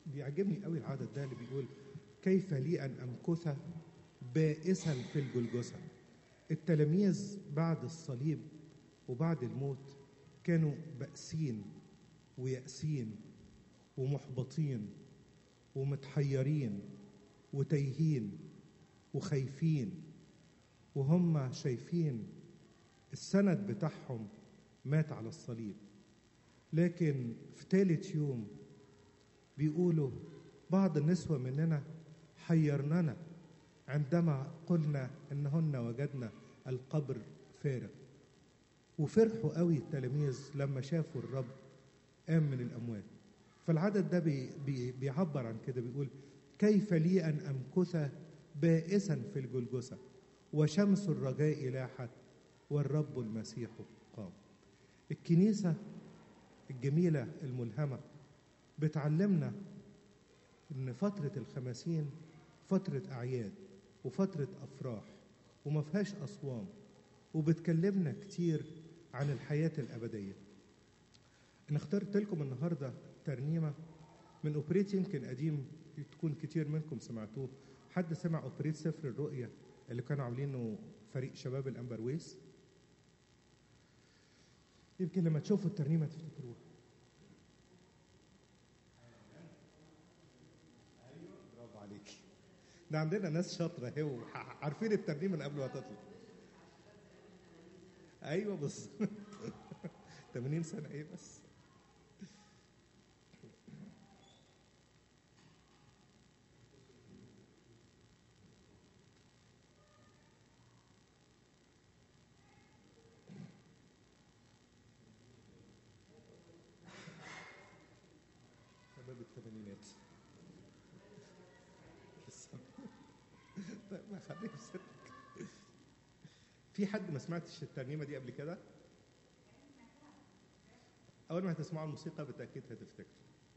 بيعجبني قوي العدد ده اللي بيقول كيف لي ان امكث بائسا في الجلجثه التلاميذ بعد الصليب وبعد الموت كانوا بائسين ويأسين ومحبطين ومتحيرين وتايهين وخايفين وهم شايفين السند بتاعهم مات على الصليب لكن في ثالث يوم بيقولوا بعض النسوة مننا حيرننا عندما قلنا انهن وجدنا القبر فارغ وفرحوا قوي التلاميذ لما شافوا الرب قام من الاموات فالعدد ده بي بي بيعبر عن كده بيقول كيف لي ان امكث بائسا في الجلجثه وشمس الرجاء لاحت والرب المسيح قام الكنيسه الجميله الملهمه بتعلمنا ان فتره الخمسين فتره اعياد وفتره افراح وما فيهاش اصوام وبتكلمنا كتير عن الحياه الابديه انا اخترت لكم النهارده ترنيمه من اوبريت يمكن قديم تكون كتير منكم سمعتوه حد سمع اوبريت سفر الرؤيا اللي كانوا عاملينه فريق شباب الامبرويس يمكن لما تشوفوا الترنيمه تفتكروها برافو عليك ده عندنا ناس شاطره اهي وعارفين الترنيمه من قبل ما تطلع ايوه بص 80 سنه ايه بس شباب الثمانينات طيب ما خليه في سرك في حد ما سمعتش الترنيمه دي قبل كده؟ اول ما هتسمعوا الموسيقى بالتاكيد هتفتكروا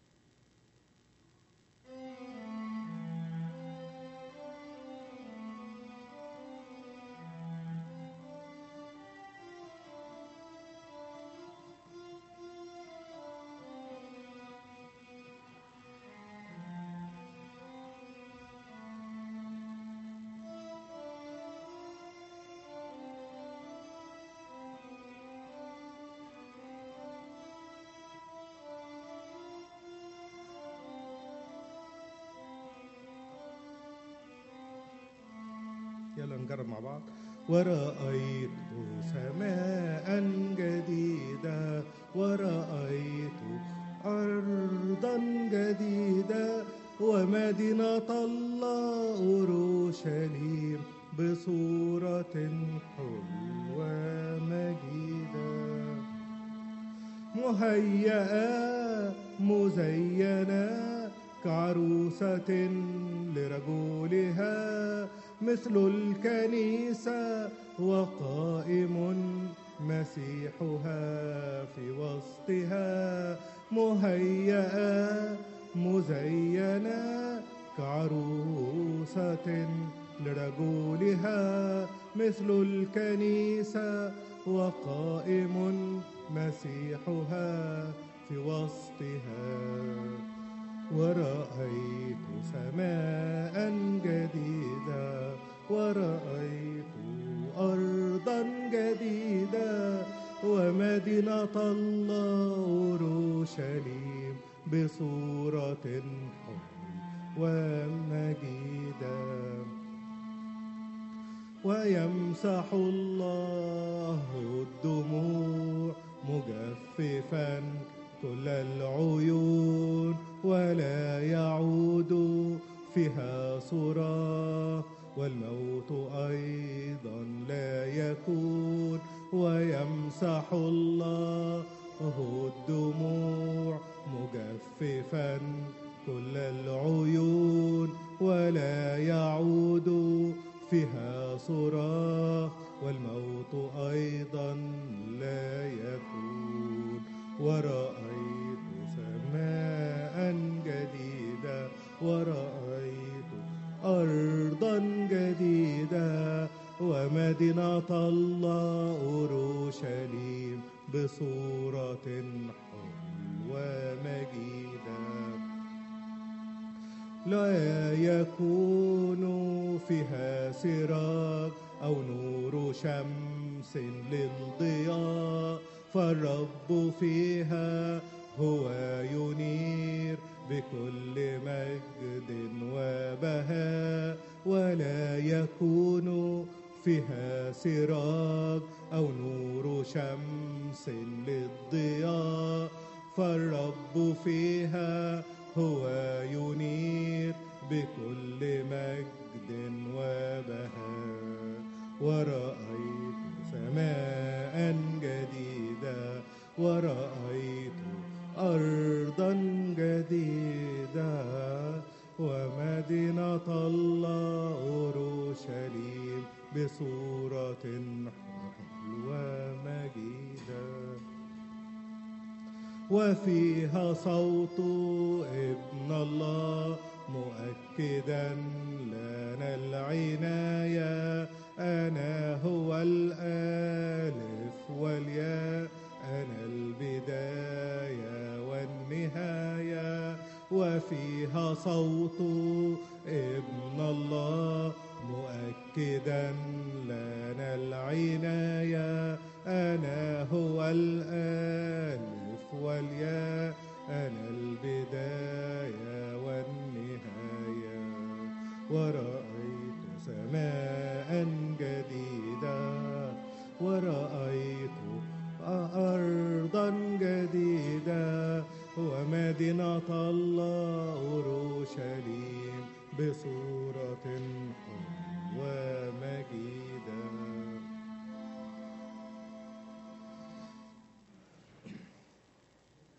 يلا نجرب مع بعض ورأيت سماء جديدة ورأيت أرضا جديدة ومدينة الله أورشليم بصورة حلوة مجيدة مهيئة مزينة كعروسة لرجولها مثل الكنيسة وقائم مسيحها في وسطها مهيئة مزينة كعروسة لرجولها مثل الكنيسة وقائم مسيحها في وسطها ورأيت سماء جديدة ورأيت أرضا جديدة ومدينة الله أورشليم بصورة حلوة ومجيدة ويمسح الله الدموع مجففا كل العيون ولا يعود فيها صراخ والموت أيضا لا يكون ويمسح الله الدموع مجففا كل العيون ولا يعود فيها صراخ والموت أيضا لا يكون ورأيت سماء جديدة ورأيت أرضا جديدة ومدينة الله أورشليم بصورة حلوة مجيدة لا يكون فيها سراج أو نور شمس للضياء فالرب فيها هو ينير بكل مجد وبهاء ولا يكون فيها سراج أو نور شمس للضياء فالرب فيها هو ينير بكل مجد وبهاء ورأيت سماء جديدة ورأيت أرضا جديدة ومدينة الله أورشليم بصورة حلوة مجيدة وفيها صوت ابن الله مؤكدا لنا العناية أنا هو الألف والياء أنا البداية والنهاية وفيها صوت ابن الله مؤكدا لنا العناية أنا هو الألف والياء أنا البداية والنهاية ورأيت سماء جديدة ورأيت أرضا جديدة ومدينة الله أورشليم بصورة حلوة مجيدة